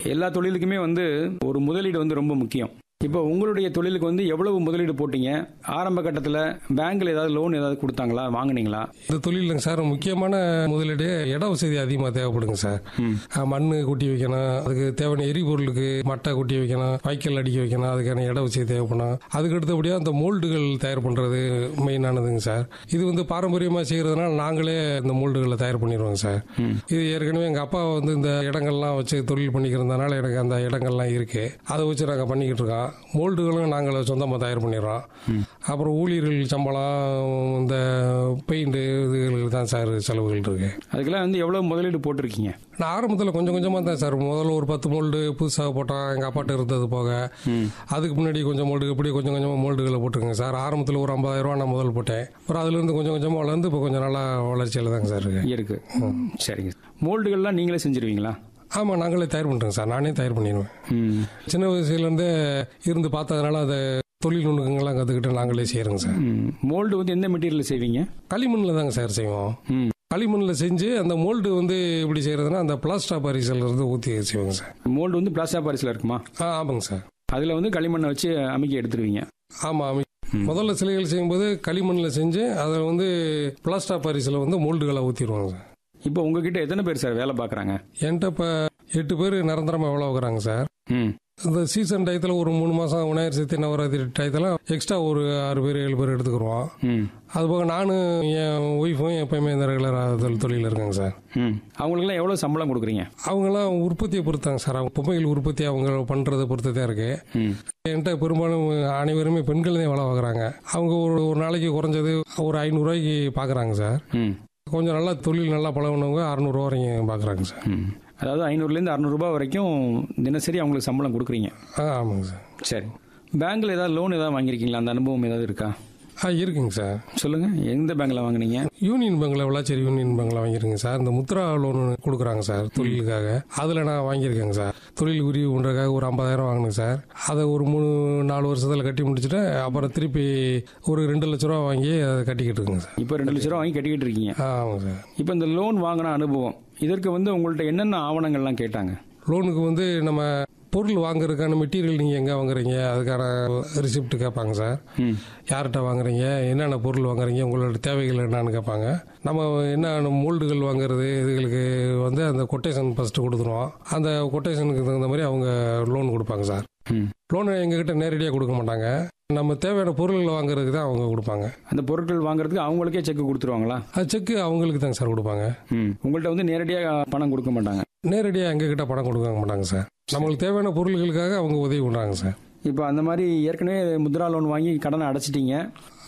எல்லா தொழிலுக்குமே வந்து ஒரு முதலீடு வந்து ரொம்ப முக்கியம் இப்போ உங்களுடைய தொழிலுக்கு வந்து எவ்வளவு முதலீடு போட்டீங்க ஆரம்ப கட்டத்தில் பேங்க்ல ஏதாவது லோன் ஏதாவது கொடுத்தாங்களா வாங்குனீங்களா இந்த தொழிலுங்க சார் முக்கியமான முதலீடு இட வசதி அதிகமாக தேவைப்படுங்க சார் அஹ், மண்ணு கூட்டி வைக்கணும் அதுக்கு தேவையான எரிபொருளுக்கு மட்டை கூட்டி வைக்கணும் வைக்கல் அடிக்க வைக்கணும் அதுக்கான இட வசதி தேவைப்படும் அதுக்கு அடுத்தபடியாக அந்த மோல்டுகள் தயார் பண்ணுறது மெயினானதுங்க சார் இது வந்து பாரம்பரியமாக செய்கிறதுனால நாங்களே இந்த மோல்டுகளை தயார் பண்ணிடுவோங்க சார் இது ஏற்கனவே எங்கள் அப்பா வந்து இந்த இடங்கள்லாம் வச்சு தொழில் பண்ணிக்கிறதுனால எனக்கு அந்த இடங்கள்லாம் இருக்கு அதை வச்சு நாங்கள் பண்ணிக்கிட்டு இருக்கோம் மோல்டுகளும் நாங்கள் சொந்தமாக தயார் பண்ணிடுறோம் அப்புறம் ஊழியர்கள் சம்பளம் இந்த பெயிண்ட் இதுகளுக்கு தான் சார் செலவுகள் இருக்கு அதுக்கெல்லாம் வந்து எவ்வளவு முதலீடு போட்டிருக்கீங்க நான் ஆரம்பத்தில் கொஞ்சம் கொஞ்சமாக தான் சார் முதல்ல ஒரு பத்து மோல்டு புதுசாக போட்டோம் எங்கள் அப்பாட்ட இருந்தது போக அதுக்கு முன்னாடி கொஞ்சம் மோல்டு இப்படி கொஞ்சம் கொஞ்சமாக மோல்டுகளை போட்டுருங்க சார் ஆரம்பத்தில் ஒரு ஐம்பதாயிரம் ரூபா நான் முதல் போட்டேன் அப்புறம் அதுலேருந்து கொஞ்சம் கொஞ்சமாக வளர்ந்து இப்போ கொஞ்சம் நல்லா வளர்ச்சியில் தாங்க சார் இருக்கு இருக்கு சரிங்க மோல்டுகள்லாம் நீங்களே செஞ்சிருவீங்களா ஆமாம் நாங்களே தயார் பண்ணுறோங்க சார் நானே தயார் பண்ணிடுவேன் ம் சின்ன வயசுலேருந்தே இருந்து பார்த்ததுனால அதை தொழில் நுணுக்கங்கள்லாம் கற்றுக்கிட்டு நாங்களே செய்கிறோங்க சார் ம் மோல்டு வந்து எந்த மெட்டீரியல் செய்வீங்க களிமண்ணில் தாங்க சார் செய்வோம் ம் களிமண்ணில் செஞ்சு அந்த மோல்டு வந்து எப்படி செய்யறதுன்னா அந்த பிளாஸ்டா பரிசல் இருந்து ஊற்றி செய்வாங்க சார் மோல்டு வந்து பிளாஸ்டா பாரிஸில் இருக்குமா ஆ ஆமாங்க சார் அதில் வந்து களிமண்ணை வச்சு அமைக்கி எடுத்துருவீங்க ஆமாம் முதல்ல சிலைகள் செய்யும்போது களிமண்ணில் செஞ்சு அதில் வந்து பிளாஸ்டா பரிசில் வந்து மோல்டுகளை ஊற்றிடுவாங்க சார் இப்போ உங்ககிட்ட எத்தனை பேர் சார் வேலை பார்க்குறாங்க என்கிட்ட இப்போ எட்டு பேர் நிரந்தரமாக வேலை வைக்கிறாங்க சார் ம் இந்த சீசன் டயத்தில் ஒரு மூணு மாதம் விநாயகர் சதுர்த்தி நவராத்திரி டயத்தில் எக்ஸ்ட்ரா ஒரு ஆறு பேர் ஏழு பேர் எடுத்துக்கிடுவோம் ம் அதுபோக நானும் என் ஒய்ஃபும் எப்பயுமே இந்த ரெகுலராக தொழில் இருக்காங்க சார் ம் அவங்களுக்குலாம் எவ்வளோ சம்பளம் கொடுக்குறீங்க அவங்களாம் உற்பத்தியை பொறுத்தாங்க சார் அவங்க பொம்மைகள் உற்பத்தி அவங்க பண்ணுறதை பொறுத்து தான் இருக்கு ம் என்கிட்ட பெரும்பாலும் அனைவருமே பெண்கள் தான் வேலை பார்க்குறாங்க அவங்க ஒரு ஒரு நாளைக்கு குறைஞ்சது ஒரு ஐநூறுரூவாய்க்கு பார்க்குறாங்க சார் ம் கொஞ்சம் நல்லா தொழில் நல்லா பழகுனவங்க அறநூறுவா வரைக்கும் பார்க்குறாங்க சார் ம் அதாவது ஐநூறுலேருந்து அறநூறுபா வரைக்கும் தினசரி அவங்களுக்கு சம்பளம் கொடுக்குறீங்க ஆ ஆமாங்க சார் சரி பேங்க்கில் ஏதாவது லோன் ஏதாவது வாங்கியிருக்கீங்களா அந்த அனுபவம் ஏதாவது இருக்கா ஆ இருக்குங்க சார் சொல்லுங்கள் எந்த பேங்க்கில் வாங்குனீங்க யூனியன் பேங்க்ல விளாச்சேரி யூனியன் பேங்க்ல வாங்கியிருக்கேங்க சார் இந்த முத்ரா லோன் கொடுக்குறாங்க சார் தொழிலுக்காக அதில் நான் வாங்கியிருக்கேங்க சார் தொழில் உரிவு பண்ணுறதுக்காக ஒரு ஐம்பதாயிரம் வாங்கினேங்க சார் அதை ஒரு மூணு நாலு வருஷத்தில் கட்டி முடிச்சுட்டு அப்புறம் திருப்பி ஒரு ரெண்டு லட்ச ரூபா வாங்கி அதை கட்டிக்கிட்டு இருக்குங்க சார் இப்போ ரெண்டு லட்ச ரூபா வாங்கி கட்டிக்கிட்டு இருக்கீங்க ஆ ஆமாங்க சார் இப்போ இந்த லோன் வாங்கின அனுபவம் இதற்கு வந்து உங்கள்கிட்ட என்னென்ன ஆவணங்கள்லாம் கேட்டாங்க லோனுக்கு வந்து நம்ம பொருள் வாங்குறதுக்கான மெட்டீரியல் நீங்கள் எங்கே வாங்குறீங்க அதுக்கான ரிசிப்ட் கேட்பாங்க சார் ம் யார்கிட்ட வாங்குறீங்க என்னென்ன பொருள் வாங்குறீங்க உங்களோட தேவைகள் என்னன்னு கேட்பாங்க நம்ம என்ன மோல்டுகள் வாங்குறது இதுகளுக்கு வந்து அந்த கொட்டேஷன் ஃபஸ்ட்டு கொடுத்துருவோம் அந்த கொட்டேஷனுக்கு தகுந்த மாதிரி அவங்க லோன் கொடுப்பாங்க சார் ம் லோன் எங்ககிட்ட நேரடியாக கொடுக்க மாட்டாங்க நம்ம தேவையான பொருள்களை வாங்குறதுக்கு தான் அவங்க கொடுப்பாங்க அந்த பொருட்கள் வாங்குறதுக்கு அவங்களுக்கே செக் கொடுத்துருவாங்களா அது செக்கு அவங்களுக்கு தாங்க சார் கொடுப்பாங்க ம் உங்கள்கிட்ட வந்து நேரடியாக பணம் கொடுக்க மாட்டாங்க நேரடியாக எங்ககிட்ட பணம் கொடுக்க மாட்டாங்க சார் நம்மளுக்கு தேவையான பொருள்களுக்காக அவங்க உதவி பண்ணுறாங்க சார் இப்போ அந்த மாதிரி ஏற்கனவே முத்ரா லோன் வாங்கி கடனை அடைச்சிட்டீங்க